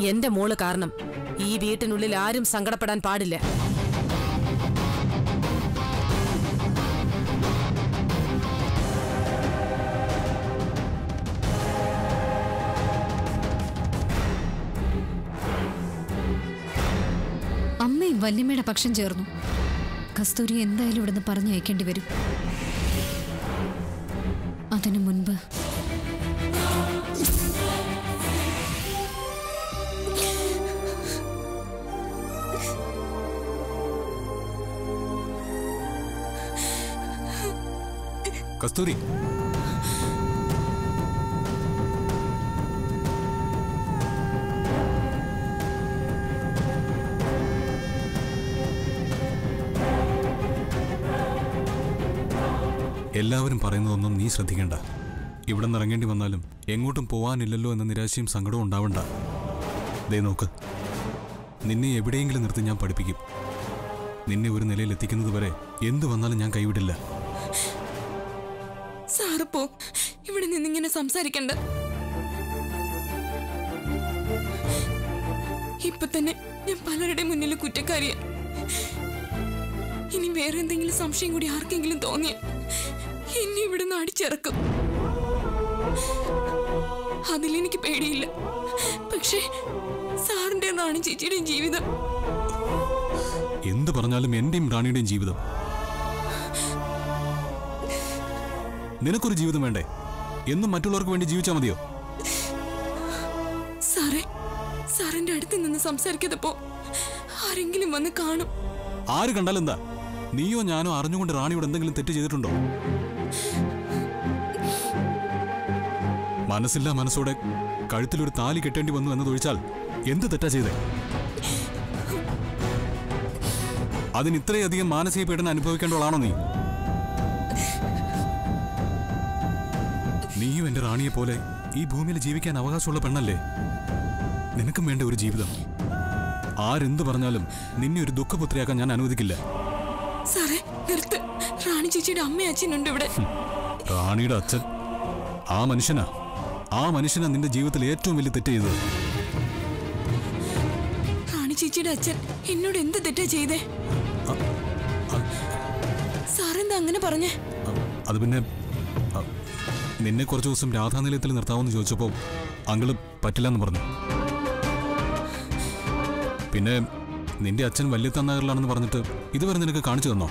എന്റെ മോള് കാരണം ഈ വീട്ടിനുള്ളിൽ ആരും സങ്കടപ്പെടാൻ പാടില്ല അമ്മയും വല്യമ്മയുടെ പക്ഷം ചേർന്നു കസ്തൂരി എന്തായാലും ഇവിടുന്ന് പറഞ്ഞയക്കേണ്ടി വരും അതിനു മുൻപ് കസ്തൂരി എല്ലാവരും പറയുന്നതൊന്നും നീ ശ്രദ്ധിക്കണ്ട ഇവിടെ നിന്ന് ഇറങ്ങേണ്ടി വന്നാലും എങ്ങോട്ടും പോവാനില്ലല്ലോ എന്ന നിരാശയും സങ്കടവും ഉണ്ടാവണ്ട ദേ നോക്ക് നിന്നെ എവിടെയെങ്കിലും നിർത്തി ഞാൻ പഠിപ്പിക്കും നിന്നെ ഒരു നിലയിൽ എത്തിക്കുന്നത് വരെ എന്ത് വന്നാലും ഞാൻ കൈവിടില്ല സാറ് പോ ഇവിടെ നിന്നിങ്ങനെ സംസാരിക്കണ്ട ഇപ്പൊ തന്നെ ഞാൻ പലരുടെ മുന്നിൽ കുറ്റക്കാരിയ ഇനി വേറെ എന്തെങ്കിലും സംശയം കൂടി ആർക്കെങ്കിലും തോന്നിയ എന്നെ ഇവിടുന്ന് അടിച്ചിറക്കും അതിലെനിക്ക് പേടിയില്ല പക്ഷേ സാറിൻ്റെതാണ് ചേച്ചിയുടെയും ജീവിതം എന്ത് പറഞ്ഞാലും എന്റെയും റാണിയുടെയും ജീവിതം നിനക്കൊരു ജീവിതം വേണ്ടേ എന്നും മറ്റുള്ളവർക്ക് വേണ്ടി ജീവിച്ചാൽ മതിയോ സാറേ സാറിന്റെ അടുത്ത് നിന്ന് സംസാരിക്കാതപ്പോ ആരെങ്കിലും വന്ന് കാണും ആര് കണ്ടാലെന്താ നീയോ ഞാനോ അറിഞ്ഞുകൊണ്ട് റാണിയോട് എന്തെങ്കിലും തെറ്റ് ചെയ്തിട്ടുണ്ടോ മനസ്സില്ലാ മനസ്സോടെ കഴുത്തിലൊരു താലി കെട്ടേണ്ടി വന്നു എന്നതൊഴിച്ചാൽ എന്ത് തെറ്റാ ചെയ്തേ അതിന് ഇത്രയധികം മാനസിക പീഡനം അനുഭവിക്കേണ്ടവളാണോ നീ നീയും എന്റെ റാണിയെ പോലെ ഈ ഭൂമിയിൽ ജീവിക്കാൻ അവകാശമുള്ള പെണ്ണല്ലേ നിനക്കും വേണ്ട ഒരു ജീവിതം ആരെന്ത് പറഞ്ഞാലും നിന്നെ ഒരു ദുഃഖപുത്രിയാക്കാൻ ഞാൻ അനുവദിക്കില്ല സാറേ നിർത്ത് റാണി ചേച്ചിയുടെ അമ്മയും അച്ഛനുണ്ട് ഇവിടെ റാണിയുടെ അച്ഛൻ ആ മനുഷ്യനാ ആ മനുഷ്യനാ നിന്റെ ജീവിതത്തിൽ ഏറ്റവും വലിയ തെറ്റ് ചെയ്തത് റാണി ചേച്ചിയുടെ അച്ഛൻ എന്നോട് എന്ത് തെറ്റാ ചെയ്തേ സാറെന്താ അങ്ങനെ പറഞ്ഞേ അ- അത് പിന്നെ അ, നിന്നെ കുറച്ച് ദിവസം രാധാനിലയത്തിൽ നിർത്താമെന്ന് ചോദിച്ചപ്പോൾ അങ്കിള് പറ്റില്ലെന്ന് പറഞ്ഞു പിന്നെ നിന്റെ അച്ഛൻ വലിയ തന്നാറിലാണെന്ന് പറഞ്ഞിട്ട് ഇതുവരെ നിനക്ക് കാണിച്ചു തന്നോ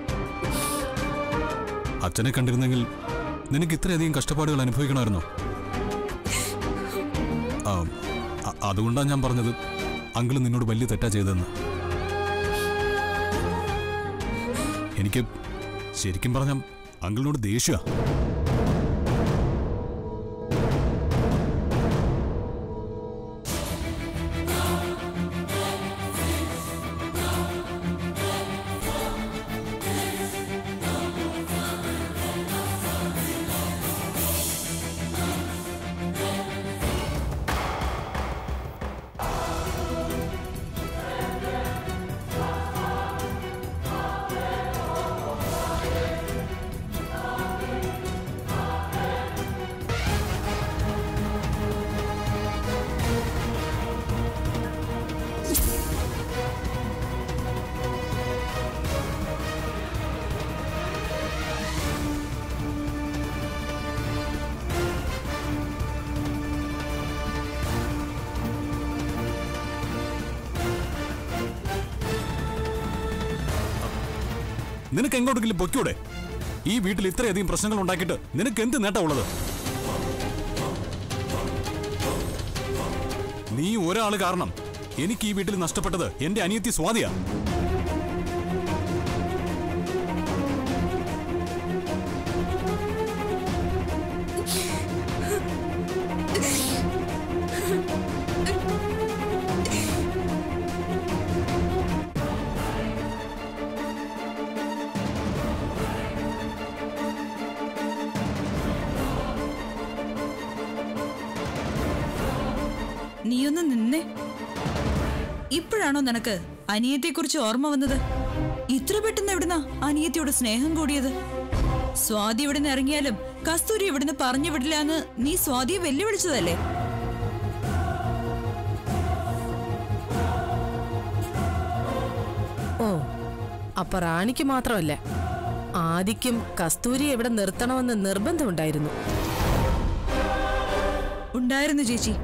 അച്ഛനെ കണ്ടിരുന്നെങ്കിൽ നിനക്ക് ഇത്രയധികം കഷ്ടപ്പാടുകൾ അനുഭവിക്കണമായിരുന്നോ ആ, അ- അതുകൊണ്ടാണ് ഞാൻ പറഞ്ഞത് അങ്കിള് നിന്നോട് വലിയ തെറ്റാ ചെയ്തതെന്ന് എനിക്ക് ശരിക്കും പറഞ്ഞ അങ്കിളിനോട് ദേഷ്യ നിനക്ക് എങ്ങോട്ടെങ്കിലും പൊയ്ക്കൂടെ ഈ വീട്ടിൽ ഇത്രയധികം പ്രശ്നങ്ങൾ ഉണ്ടാക്കിയിട്ട് നിനക്ക് എന്ത് നേട്ടമുള്ളത് നീ ഒരാള് കാരണം എനിക്ക് ഈ വീട്ടിൽ നഷ്ടപ്പെട്ടത് എന്റെ അനിയത്തി സ്വാതിയാ നീയൊന്ന് നിന്നേ ഇപ്പോഴാണോ നിനക്ക് അനിയത്തെക്കുറിച്ച് ഓർമ്മ വന്നത് ഇത്ര പെട്ടെന്ന് എവിടുന്നാ അനിയത്തിയോട് സ്നേഹം കൂടിയത് സ്വാതി ഇവിടുന്ന് ഇറങ്ങിയാലും കസ്തൂരി ഇവിടുന്ന് പറഞ്ഞു വിടില്ല എന്ന് നീ സ്വാതിയെ വെല്ലുവിളിച്ചതല്ലേ അപ്പൊ റാണിക്ക് മാത്രമല്ല ആദിക്കും കസ്തൂരി ഇവിടെ നിർത്തണമെന്ന് നിർബന്ധമുണ്ടായിരുന്നു ഉണ്ടായിരുന്നു ചേച്ചി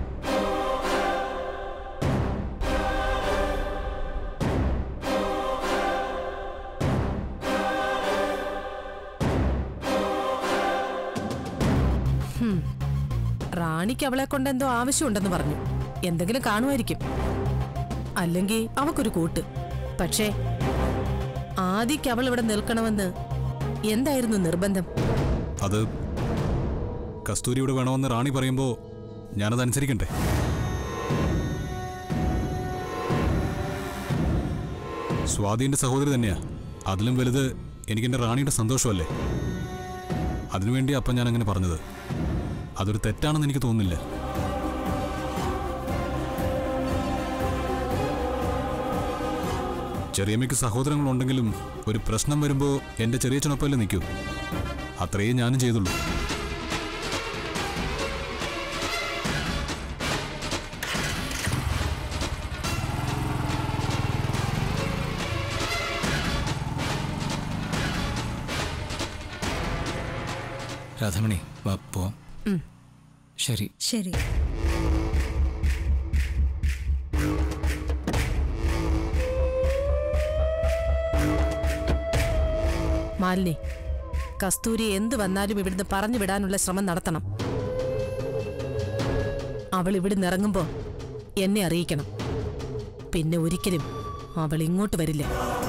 റാണിക്ക് അവളെ കൊണ്ട് എന്തോ ആവശ്യമുണ്ടെന്ന് പറഞ്ഞു എന്തെങ്കിലും കാണുമായിരിക്കും അല്ലെങ്കിൽ അവക്കൊരു കൂട്ട് പക്ഷേ ആദിക്ക് അവൾ ഇവിടെ നിൽക്കണമെന്ന് എന്തായിരുന്നു നിർബന്ധം അത് കസ്തൂരി ഇവിടെ വേണമെന്ന് റാണി പറയുമ്പോൾ ഞാനത് അനുസരിക്കണ്ടേ സ്വാതിന്റെ സഹോദരി തന്നെയാ അതിലും വലുത് എനിക്കെന്റെ റാണിയുടെ സന്തോഷമല്ലേ അതിനുവേണ്ടി അപ്പം ഞാൻ അങ്ങനെ പറഞ്ഞത് അതൊരു തെറ്റാണെന്ന് എനിക്ക് തോന്നുന്നില്ല ചെറിയമ്മയ്ക്ക് സഹോദരങ്ങളുണ്ടെങ്കിലും ഒരു പ്രശ്നം വരുമ്പോൾ എൻ്റെ ചെറിയച്ഛനൊപ്പമല്ലേ നിൽക്കൂ അത്രയേ ഞാനും ചെയ്തുള്ളൂ രാധമണി വാ പോവാം ഉം. ശരി ശരി മാലിനി കസ്തൂരി എന്ത് വന്നാലും ഇവിടുന്ന് പറഞ്ഞു വിടാനുള്ള ശ്രമം നടത്തണം അവൾ ഇവിടുന്ന് ഇറങ്ങുമ്പോ എന്നെ അറിയിക്കണം പിന്നെ ഒരിക്കലും അവൾ ഇങ്ങോട്ട് വരില്ല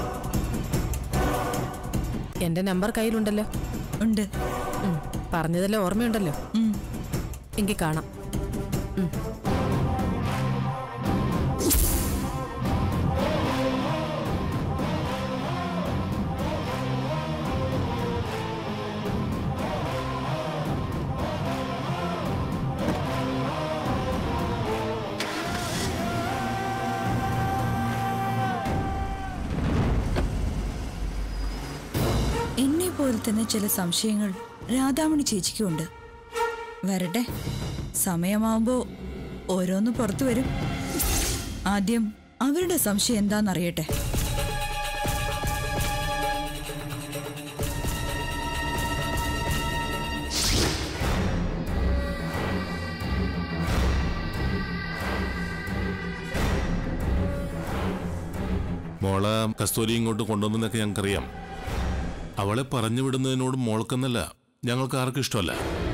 എന്റെ നമ്പർ കയ്യിലുണ്ടല്ലോ ഉണ്ട് ഉം, പറഞ്ഞതെല്ലാം ഓർമ്മയുണ്ടല്ലോ ഉം. എങ്കിൽ കാണാം ഉം. എന്നെ പോലെ തന്നെ ചില സംശയങ്ങൾ രാധാമണി ചേച്ചിക്കുണ്ട് വരട്ടെ സമയമാവുമ്പോ ഓരോന്ന് പുറത്തു വരും ആദ്യം അവരുടെ സംശയം എന്താണെന്നറിയട്ടെ മോളെ കസ്തൂരി ഇങ്ങോട്ട് കൊണ്ടുവന്നതൊക്കെ ഞങ്ങൾക്കറിയാം അവളെ പറഞ്ഞു വിടുന്നതിനോട് മോൾക്കെന്നല്ല ഞങ്ങൾക്ക് ആർക്കും ഇഷ്ടമല്ല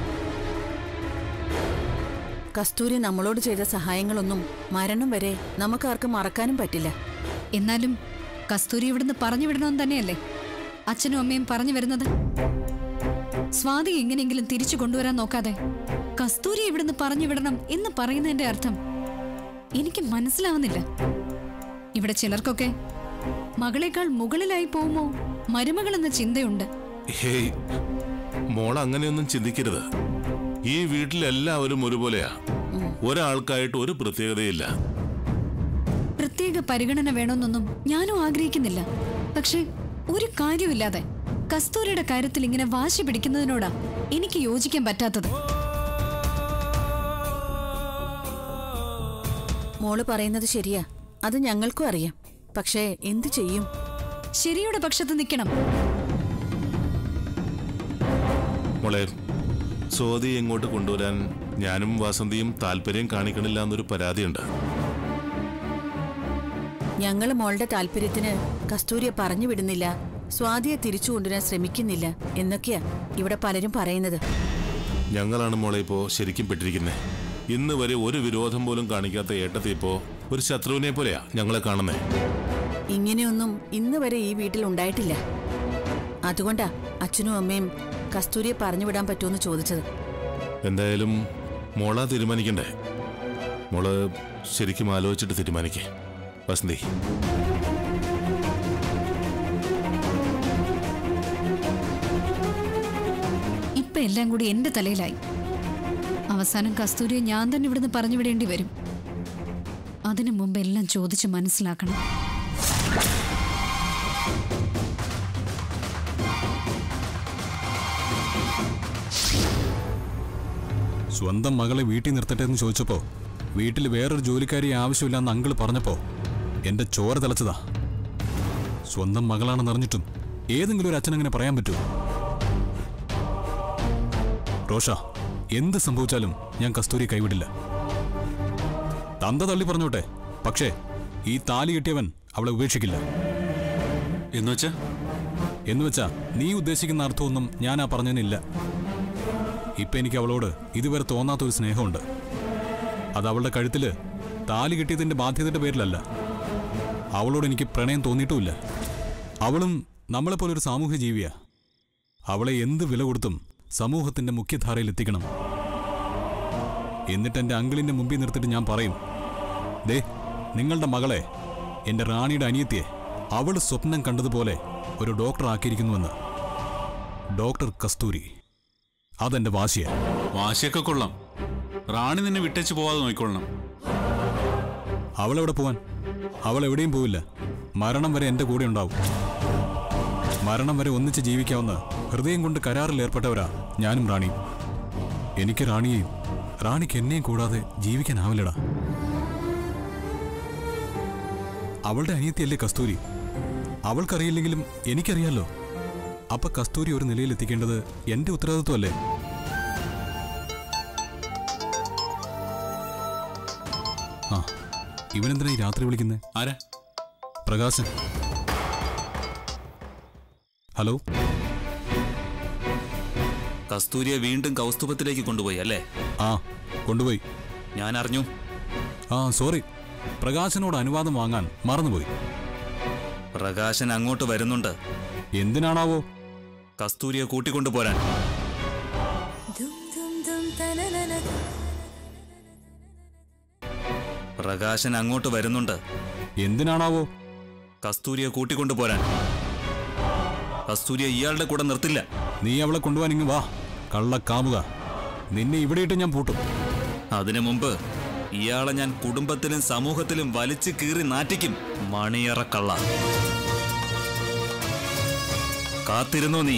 കസ്തൂരി നമ്മളോട് ചെയ്ത സഹായങ്ങളൊന്നും മരണം വരെ നമുക്കാർക്കും മറക്കാനും പറ്റില്ല എന്നാലും കസ്തൂരി ഇവിടുന്ന് പറഞ്ഞു വിടണമെന്ന് തന്നെയല്ലേ അച്ഛനും അമ്മയും പറഞ്ഞു വരുന്നത് സ്വാതി എങ്ങനെയെങ്കിലും തിരിച്ചു കൊണ്ടുവരാൻ നോക്കാതെ കസ്തൂരി ഇവിടുന്ന് പറഞ്ഞു വിടണം എന്ന് പറയുന്നതിന്റെ അർത്ഥം എനിക്ക് മനസ്സിലാവുന്നില്ല ഇവിടെ ചിലർക്കൊക്കെ മകളേക്കാൾ മുകളിലായി പോകുമോ മരുമകൾ എന്ന ചിന്തയുണ്ട് ഹേയ് മോൾ അങ്ങനെയൊന്നും ചിന്തിക്കരുത് ഈ വീട്ടിലെല്ലാവരും ഒരുപോലെയാ ഒരാൾക്കായിട്ട് ഒരു പ്രത്യേകതയില്ല പ്രത്യേക പരിഗണന വേണമെന്നൊന്നും ഞാനും ആഗ്രഹിക്കുന്നില്ല പക്ഷേ ഒരു കാര്യമില്ലാതെ കസ്തൂരിയുടെ കാര്യത്തിൽ ഇങ്ങനെ വാശി പിടിക്കുന്നതിനോടാ എനിക്ക് യോജിക്കാൻ പറ്റാത്തത് മോള് പറയുന്നത് ശരിയാ അത് ഞങ്ങൾക്കും അറിയാം പക്ഷേ എന്തു ചെയ്യും ശരിയുടെ പക്ഷത്ത് നിൽക്കണം മോളെ സ്വാതി ഇങ്ങോട്ട് കൊണ്ടുവരാൻ ഞാനും വാസന്തിയും താല്പര്യം കാണിക്കണില്ല എന്നൊരു പരാതിയുണ്ട് ഞങ്ങൾ മോളുടെ താല്പര്യത്തിന് കസ്തൂരിയെ പറഞ്ഞു വിടുന്നില്ല സ്വാതിയെ തിരിച്ചു കൊണ്ടുവരാൻ ശ്രമിക്കുന്നില്ല എന്നൊക്കെയാ ഇവിടെ പലരും പറയുന്നത് ഞങ്ങളാണ് മോളെ ഇപ്പോ ശരിക്കും പെട്ടിരിക്കുന്നത് ഇന്ന് വരെ ഒരു വിരോധം പോലും കാണിക്കാത്ത ഏട്ടത്തെ ഇപ്പോ ഒരു ശത്രുവിനെ പോലെയാ ഞങ്ങളെ കാണുന്നേ ഇങ്ങനെയൊന്നും ഇന്ന് വരെ ഈ വീട്ടിൽ ഉണ്ടായിട്ടില്ല അതുകൊണ്ടാ അച്ഛനും അമ്മയും കസ്തൂരിയെ പറഞ്ഞു വിടാൻ പറ്റുമെന്ന് ചോദിച്ചത് എന്തായാലും മോളാ തീരുമാനിക്കണ്ടേ മോള് ശരിക്കും ആലോചിച്ചിട്ട് തീരുമാനിക്കേ വസന്തി ഇപ്പൊ എല്ലാം കൂടി എന്റെ തലയിലായി അവസാനം കസ്തൂരിയെ ഞാൻ തന്നെ ഇവിടുന്ന് പറഞ്ഞു വിടേണ്ടി വരും അതിനു മുമ്പ് എല്ലാം ചോദിച്ച് മനസ്സിലാക്കണം സ്വന്തം മകളെ വീട്ടിൽ നിർത്തട്ടെ എന്ന് ചോദിച്ചപ്പോ വീട്ടിൽ വേറൊരു ജോലിക്കാരി ആവശ്യമില്ലെന്ന് അങ്കിൾ പറഞ്ഞപ്പോ എന്റെ ചോര തിളച്ചതാ സ്വന്തം മകളാണെന്ന് അറിഞ്ഞിട്ടും ഏതെങ്കിലും ഒരു അച്ഛൻ അങ്ങനെ പറയാൻ പറ്റുമോ റോഷ എന്ത് സംഭവിച്ചാലും ഞാൻ കസ്തൂരി കൈവിടില്ല തന്ത തള്ളി പറഞ്ഞോട്ടെ പക്ഷേ ഈ താലി കെട്ടിയവൻ അവളെ ഉപേക്ഷിക്കില്ല എന്നുവെച്ചാ എന്നുവെച്ചാ നീ ഉദ്ദേശിക്കുന്ന അർത്ഥമൊന്നും ഞാൻ ആ പറഞ്ഞതിനില്ല ഇപ്പൊ എനിക്ക് അവളോട് ഇതുവരെ തോന്നാത്തൊരു സ്നേഹമുണ്ട് അത് അവളുടെ കഴുത്തില് താലി കിട്ടിയതിന്റെ ബാധ്യതയുടെ പേരിലല്ല അവളോട് എനിക്ക് പ്രണയം തോന്നിയിട്ടുമില്ല അവളും നമ്മളെപ്പോലെ ഒരു സാമൂഹ്യ ജീവിയാ അവളെ എന്ത് വില കൊടുത്തും സമൂഹത്തിന്റെ മുഖ്യധാരയിൽ എത്തിക്കണം എന്നിട്ട് എന്റെ അങ്കിളിന്റെ മുമ്പിൽ നിർത്തിയിട്ട് ഞാൻ പറയും ദേ നിങ്ങളുടെ മകളെ എന്റെ റാണിയുടെ അനിയത്തിയെ അവൾ സ്വപ്നം കണ്ടതുപോലെ ഒരു ഡോക്ടർ ആക്കിയിരിക്കുന്നുവെന്ന് ഡോക്ടർ കസ്തൂരി അതെന്റെ വാശിയാ വാശിയൊക്കെ കൊള്ളാം റാണി നിന്നെ വിട്ടേച്ച് പോവാതെ നോക്കിക്കൊള്ളണം അവളെവിടെ പോവാൻ അവൾ എവിടെയും പോവില്ല മരണം വരെ എന്റെ കൂടെ ഉണ്ടാവും മരണം വരെ ഒന്നിച്ച് ജീവിക്കാവുന്ന ഹൃദയം കൊണ്ട് കരാറിൽ ഏർപ്പെട്ടവരാ ഞാനും റാണിയും എനിക്ക് റാണിയെയും റാണിക്ക് എന്നെയും കൂടാതെ ജീവിക്കാനാവില്ലടാ അവളുടെ അനിയത്തിയല്ലേ കസ്തൂരി അവൾക്കറിയില്ലെങ്കിലും എനിക്കറിയാലോ അപ്പൊ കസ്തൂരി ഒരു നിലയിൽ എത്തിക്കേണ്ടത് എന്റെ ഉത്തരവാദിത്വമല്ലേ ആ ഇവനെന്തിനാ ഈ രാത്രി വിളിക്കുന്നേ ആരാ പ്രകാശൻ ഹലോ കസ്തൂരിയെ വീണ്ടും കൗസ്തുഭത്തിലേക്ക് കൊണ്ടുപോയി അല്ലേ ആ കൊണ്ടുപോയി ഞാൻ അറിഞ്ഞു ആ സോറി പ്രകാശനോട് അനുവാദം വാങ്ങാൻ മറന്നുപോയി പ്രകാശൻ അങ്ങോട്ട് വരുന്നുണ്ട് എന്തിനാണാവോ കസ്തൂരിയെ കൂട്ടിക്കൊണ്ടുപോരാൻ പ്രകാശൻ അങ്ങോട്ട് വരുന്നുണ്ട് എന്തിനാണാവോ കസ്തൂരിയെ കൂട്ടിക്കൊണ്ടുപോരാൻ കസ്തൂരിയെ ഇയാളുടെ കൂടെ നിർത്തില്ല നീ അവളെ കൊണ്ടുപോകാൻ ഇങ്ങ് വാ കള്ള കാമുക നിന്നെ ഇവിടെ ഇട്ട് ഞാൻ പൂട്ടും അതിനു മുമ്പ് ഇയാളെ ഞാൻ കുടുംബത്തിലും സമൂഹത്തിലും വലിച്ചു കീറി നാറ്റിക്കും മണിയറക്കള്ള കാത്തിരുന്നോ നീ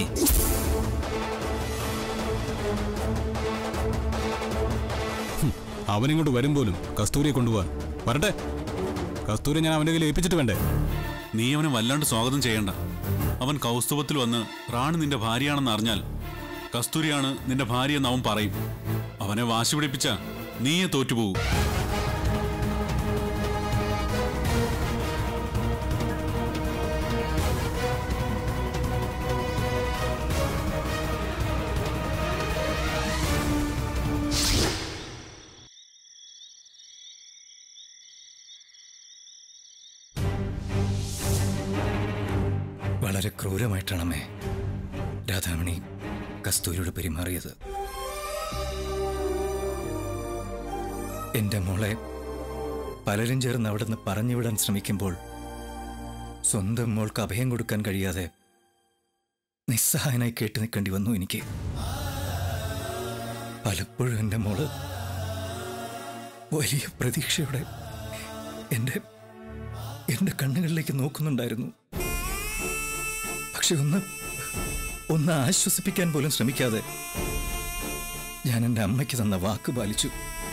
അവനിങ്ങോട്ട് വരും പോലും കസ്തൂരിയെ കൊണ്ടുപോകാൻ വരട്ടെ കസ്തൂരി ഞാൻ അവന്റെ കയ്യിൽ ഏൽപ്പിച്ചിട്ട് വേണ്ടേ നീ അവനെ വല്ലാണ്ട് സ്വാഗതം ചെയ്യണ്ട അവൻ കൗസ്തുഭത്തിൽ വന്ന് റാണി നിന്റെ ഭാര്യയാണെന്ന് അറിഞ്ഞാൽ കസ്തൂരിയാണ് നിന്റെ ഭാര്യയെന്ന് അവൻ പറയും അവനെ വാശി പിടിപ്പിച്ച നീയെ തോറ്റുപോകും വളരെ ക്രൂരമായിട്ടാണമ്മേ രാധാമണി കസ്തൂരിയോട് പെരുമാറിയത് എന്റെ മോളെ പലരും ചേർന്ന് അവിടുന്ന് പറഞ്ഞുവിടാൻ ശ്രമിക്കുമ്പോൾ സ്വന്തം മോൾക്ക് അഭയം കൊടുക്കാൻ കഴിയാതെ നിസ്സഹായനായി കേട്ടു നിൽക്കേണ്ടി വന്നു എനിക്ക് പലപ്പോഴും എൻ്റെ മോള് വലിയ പ്രതീക്ഷയോടെ എൻ്റെ എൻ്റെ കണ്ണുകളിലേക്ക് നോക്കുന്നുണ്ടായിരുന്നു പക്ഷെ ഒന്ന് ഒന്ന് ആശ്വസിപ്പിക്കാൻ പോലും ശ്രമിക്കാതെ ഞാൻ എൻ്റെ അമ്മയ്ക്ക് തന്ന വാക്ക് പാലിച്ചു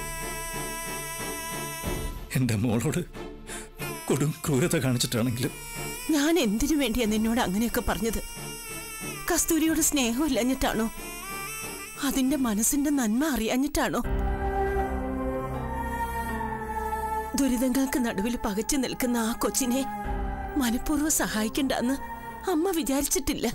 എൻ്റെ മോളോട് കൊടും ക്രൂരത കാണിച്ചിട്ടാണെങ്കിലും ഞാൻ എന്തിനു വേണ്ടിയാ നിന്നോട് അങ്ങനെയൊക്കെ പറഞ്ഞത് കസ്തൂരിയോട് സ്നേഹമില്ലഞ്ഞിട്ടാണോ അതിന്റെ മനസ്സിന്റെ നന്മ അറിയാഞ്ഞിട്ടാണോ ദുരിതങ്ങൾക്ക് നടുവിൽ പകച്ചു നിൽക്കുന്ന ആ കൊച്ചിനെ മനഃപൂർവ്വം സഹായിക്കണ്ടെന്ന് അമ്മ വിചാരിച്ചിട്ടില്ല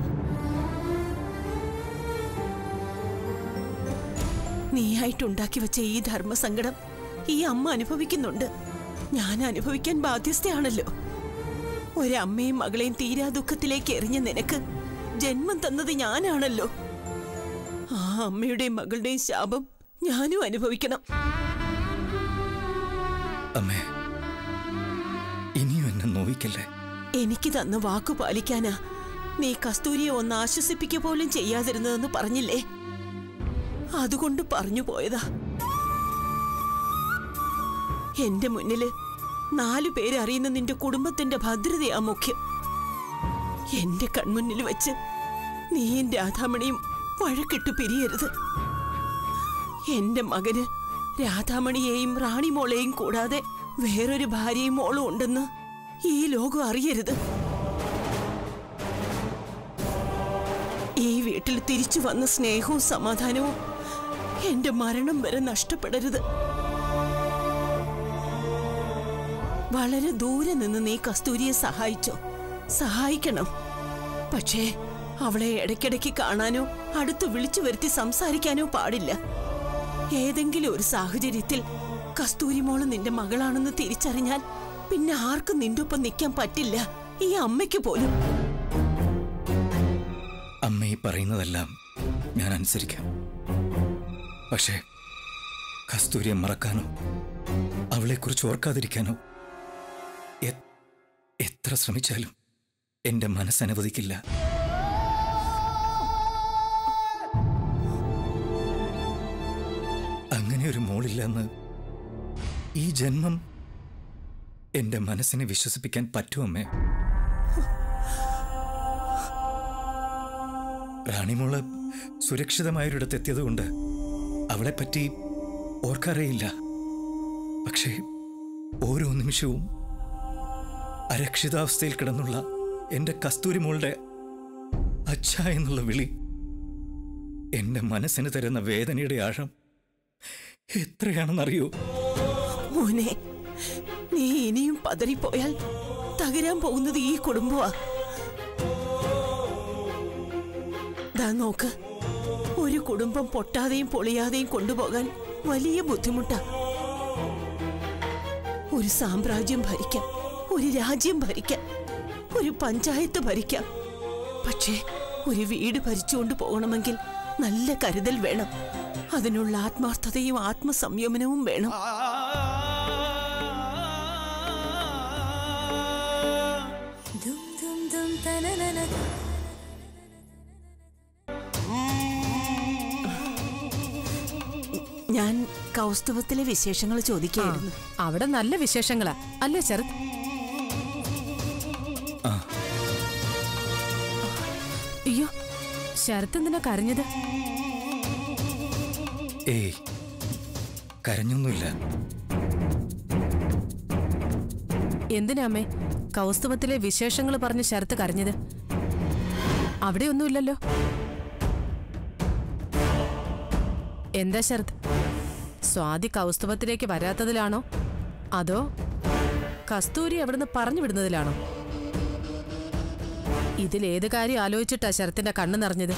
നീയായിട്ടുണ്ടാക്കി വെച്ച ഈ ധർമ്മസങ്കടം ഈ അമ്മ അനുഭവിക്കുന്നുണ്ട് ഞാൻ അനുഭവിക്കാൻ ബാധ്യസ്ഥയാണല്ലോ ഒരമ്മയും മകളെയും തീരാ ദുഃഖത്തിലേക്ക് എറിഞ്ഞ നിനക്ക് ജന്മം തന്നത് ഞാനാണല്ലോ ആ അമ്മയുടെയും മകളുടെയും ശാപം ഞാനും അനുഭവിക്കണം അമ്മേ ഇനിയും എന്നെ നോവിക്കല്ലേ എനിക്ക് തന്ന വാക്കു പാലിക്കാനാ നീ കസ്തൂരിയെ ഒന്ന് ആശ്വസിപ്പിക്കുക പോലും ചെയ്യാതിരുന്നതെന്ന് പറഞ്ഞില്ലേ അതുകൊണ്ട് പറഞ്ഞു പോയതാ എന്റെ മുന്നില് നാലു പേര് അറിയുന്ന നിന്റെ കുടുംബത്തിന്റെ ഭദ്രതയാ മുഖ്യം എന്റെ കൺമുന്നിൽ വെച്ച് നീയും രാധാമണിയും വഴക്കിട്ടു പിരിയരുത് എന്റെ മകന് രാധാമണിയെയും റാണിമോളെയും കൂടാതെ വേറൊരു ഭാര്യയും മോളും ഉണ്ടെന്ന് ഈ ലോകം അറിയരുത് വീട്ടിൽ തിരിച്ചു വന്ന സ്നേഹവും സമാധാനവും എന്റെ മരണം വരെ നഷ്ടപ്പെടരുത് വളരെ ദൂരെ നിന്ന് നീ കസ്തൂരിയെ സഹായിച്ചോ സഹായിക്കണം പക്ഷേ അവളെ ഇടയ്ക്കിടയ്ക്ക് കാണാനോ അടുത്ത് വിളിച്ചു വരുത്തി സംസാരിക്കാനോ പാടില്ല ഏതെങ്കിലും ഒരു സാഹചര്യത്തിൽ കസ്തൂരി മോള് നിന്റെ മകളാണെന്ന് തിരിച്ചറിഞ്ഞാൽ പിന്നെ ആർക്കും നിന്റെ ഒപ്പം നിൽക്കാൻ പറ്റില്ല ഈ അമ്മയ്ക്ക് പോലും അമ്മ ഈ പറയുന്നതെല്ലാം ഞാൻ അനുസരിക്കാം പക്ഷേ കസ്തൂരിയെ മറക്കാനോ അവളെക്കുറിച്ച് ഓർക്കാതിരിക്കാനോ എ- എത്ര ശ്രമിച്ചാലും എന്റെ മനസ്സനുവദിക്കില്ല അങ്ങനെ ഒരു മോളില്ലെന്ന് ഈ ജന്മം എന്റെ മനസ്സിനെ വിശ്വസിപ്പിക്കാൻ പറ്റുമമ്മേ റാണിമോള് സുരക്ഷിതമായൊരിടത്തെത്തിയതുകൊണ്ട് അവളെപ്പറ്റി ഓർക്കാറേയില്ല പക്ഷേ ഓരോ നിമിഷവും അരക്ഷിതാവസ്ഥയിൽ കിടന്നുള്ള എന്റെ കസ്തൂരി മോളുടെ അച്ഛ എന്നുള്ള വിളി എന്റെ മനസ്സിന് തരുന്ന വേദനയുടെ ആഴം എത്രയാണെന്നറിയോ മോനെ നീ ഇനിയും പതറിപ്പോയാൽ തകരാൻ പോകുന്നത് ഈ കുടുംബമാ ദാ നോക്ക് ഒരു കുടുംബം പൊട്ടാതെയും പൊളിയാതെയും കൊണ്ടുപോകാൻ വലിയ ബുദ്ധിമുട്ടാ ഒരു സാമ്രാജ്യം ഭരിക്കാം ഒരു രാജ്യം ഭരിക്കാം ഒരു പഞ്ചായത്ത് ഭരിക്കാം പക്ഷേ ഒരു വീട് ഭരിച്ചുകൊണ്ട് പോകണമെങ്കിൽ നല്ല കരുതൽ വേണം അതിനുള്ള ആത്മാർത്ഥതയും ആത്മസംയമനവും വേണം ഞാൻ കൗസ്തുഭത്തിലെ വിശേഷങ്ങൾ ചോദിക്കുകയായിരുന്നു അവിടെ നല്ല വിശേഷങ്ങളാ അല്ലേ ശരത് ആ അയ്യോ ശരത് എന്തിനാ കരഞ്ഞത് ഏയ് കരഞ്ഞൊന്നുമില്ല എന്തിനാ അമ്മേ കൗസ്തുഭത്തിലെ വിശേഷങ്ങൾ പറഞ്ഞ് ശരത്ത് കരഞ്ഞത് അവിടെ ഒന്നുമില്ലല്ലോ എന്താ ശരത് സ്വാതി കൗസ്തുഭത്തിലേക്ക് വരാത്തതിലാണോ അതോ കസ്തൂരി അവിടുന്ന് പറഞ്ഞു വിടുന്നതിലാണോ ഇതിലേത് കാര്യം ആലോചിച്ചിട്ടാ ശരത്തിന്റെ കണ്ണ് നിറഞ്ഞത്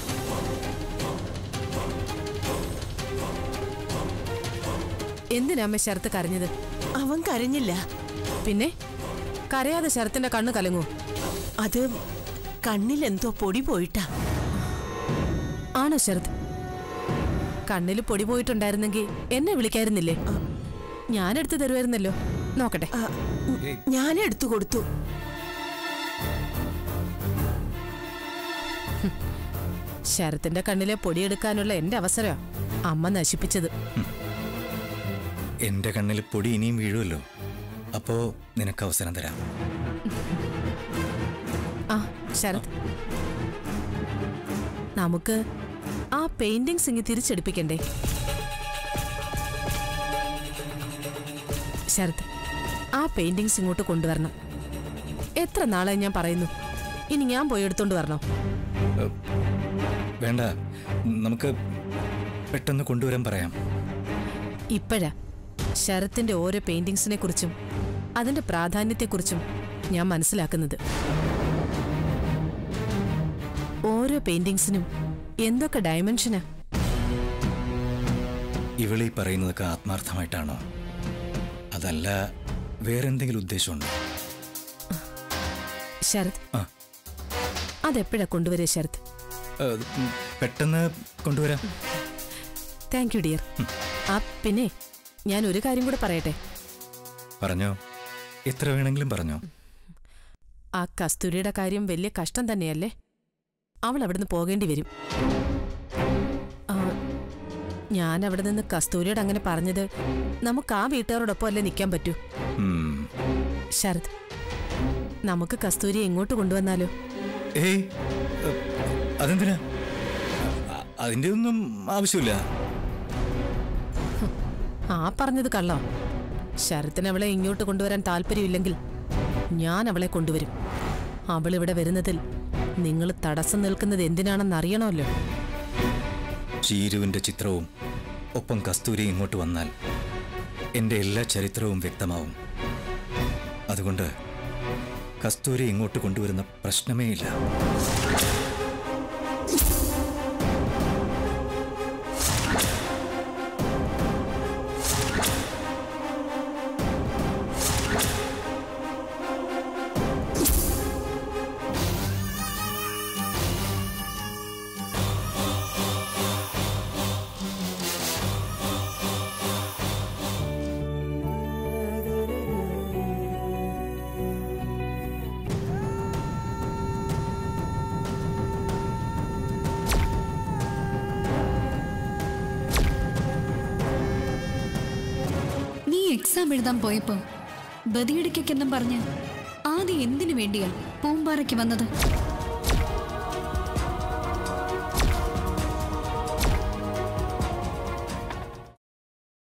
എന്തിനാ അമ്മ ശരത്ത് കരഞ്ഞത് അവൻ കരഞ്ഞില്ല പിന്നെ കരയാതെ ശരത്തിന്റെ കണ്ണ് കലങ്ങൂ അത് കണ്ണിൽ എന്തോ പൊടി പോയിട്ടാ ആണോ ശരത് കണ്ണിൽ പൊടി പോയിട്ടുണ്ടായിരുന്നെങ്കിൽ എന്നെ വിളിക്കായിരുന്നില്ലേ ഞാനെടുത്ത് തരുമായിരുന്നല്ലോ നോക്കട്ടെ ആ, ഞാൻ എടുത്തു കൊടുത്തു ശരത്തിന്റെ കണ്ണിലെ പൊടിയെടുക്കാനുള്ള എന്റെ അവസരം അമ്മ നശിപ്പിച്ചത് എന്റെ കണ്ണിൽ പൊടി ഇനിയും വീഴുമല്ലോ അപ്പോ നിനക്ക് അവസരം തരാം ആ ശരത് നമുക്ക് ആ പെയിന്റിങ്സ് ഇങ്ങ് തിരിച്ചെടുപ്പിക്കണ്ടേ ശരത് ആ പെയിന്റിങ്സ് ഇങ്ങോട്ട് കൊണ്ടുവരണം എത്ര നാളായി ഞാൻ പറയുന്നു ഇനി ഞാൻ പോയി എടുത്തോണ്ട് വരണോ വേണ്ട നമുക്ക് പെട്ടെന്ന് കൊണ്ടുവരാൻ പറയാം ഇപ്പോഴാ ശരത്തിന്റെ ഓരോ പെയിന്റിങ്സിനെ കുറിച്ചും അതിന്റെ പ്രാധാന്യത്തെക്കുറിച്ചും ഞാൻ മനസ്സിലാക്കുന്നത് ഓരോ പെയിന്റിങ്സിനും എന്തൊക്കെ ഡയമെൻഷനാ ഇവളീ പറയുന്നതൊക്കെ ആത്മാർത്ഥമായിട്ടാണോ അതല്ല വേറെന്തെങ്കിലും ഉദ്ദേശമുണ്ടോ ശരത് ആ അതെപ്പോഴാ കൊണ്ടുവരിക ശരത് ഏ, ഉം, പെട്ടെന്ന് കൊണ്ടുവരാം താങ്ക് യു ഡിയർ ആ പിന്നെ ഞാൻ ഒരു കാര്യം കൂടെ പറയട്ടെ പറഞ്ഞോ എത്ര വേണമെങ്കിലും പറഞ്ഞോ ആ കസ്തൂരിയുടെ കാര്യം വലിയ കഷ്ടം തന്നെയല്ലേ അവൾ അവിടുന്ന് പോകേണ്ടി വരും ആ, ഞാൻ അവിടെ നിന്ന് കസ്തൂരിയോട് അങ്ങനെ പറഞ്ഞത് നമുക്ക് ആ വീട്ടുകാരോടൊപ്പം അല്ലേ നിൽക്കാൻ പറ്റൂ ഉം. ശരത് നമുക്ക് കസ്തൂരിയെ ഇങ്ങോട്ട് കൊണ്ടുവന്നാലോ ഏയ് ഏ, അതെന്തിനാ അ- അതിന്റെ ഒന്നും ആവശ്യമില്ല ആ പറഞ്ഞത് കള്ളോ ശരത്തിന് അവളെ ഇങ്ങോട്ട് കൊണ്ടുവരാൻ താല്പര്യമില്ലെങ്കിൽ ഞാൻ അവളെ കൊണ്ടുവരും അവൾ ഇവിടെ വരുന്നതിൽ നിങ്ങൾ തടസ്സം നിൽക്കുന്നത് എന്തിനാണെന്ന് അറിയണമല്ലോ ചീരുവിൻ്റെ ചിത്രവും ഒപ്പം കസ്തൂരി ഇങ്ങോട്ട് വന്നാൽ എൻ്റെ എല്ലാ ചരിത്രവും വ്യക്തമാവും അതുകൊണ്ട് കസ്തൂരി ഇങ്ങോട്ട് കൊണ്ടുവരുന്ന പ്രശ്നമേ ഇല്ല നീ എക്സാം എഴുതാൻ പോയപ്പോ ബദിയിടയ്ക്കെന്നും പറഞ്ഞ് ആദ്യം എന്തിനു വേണ്ടിയാ പൂമ്പാറയ്ക്ക് വന്നത്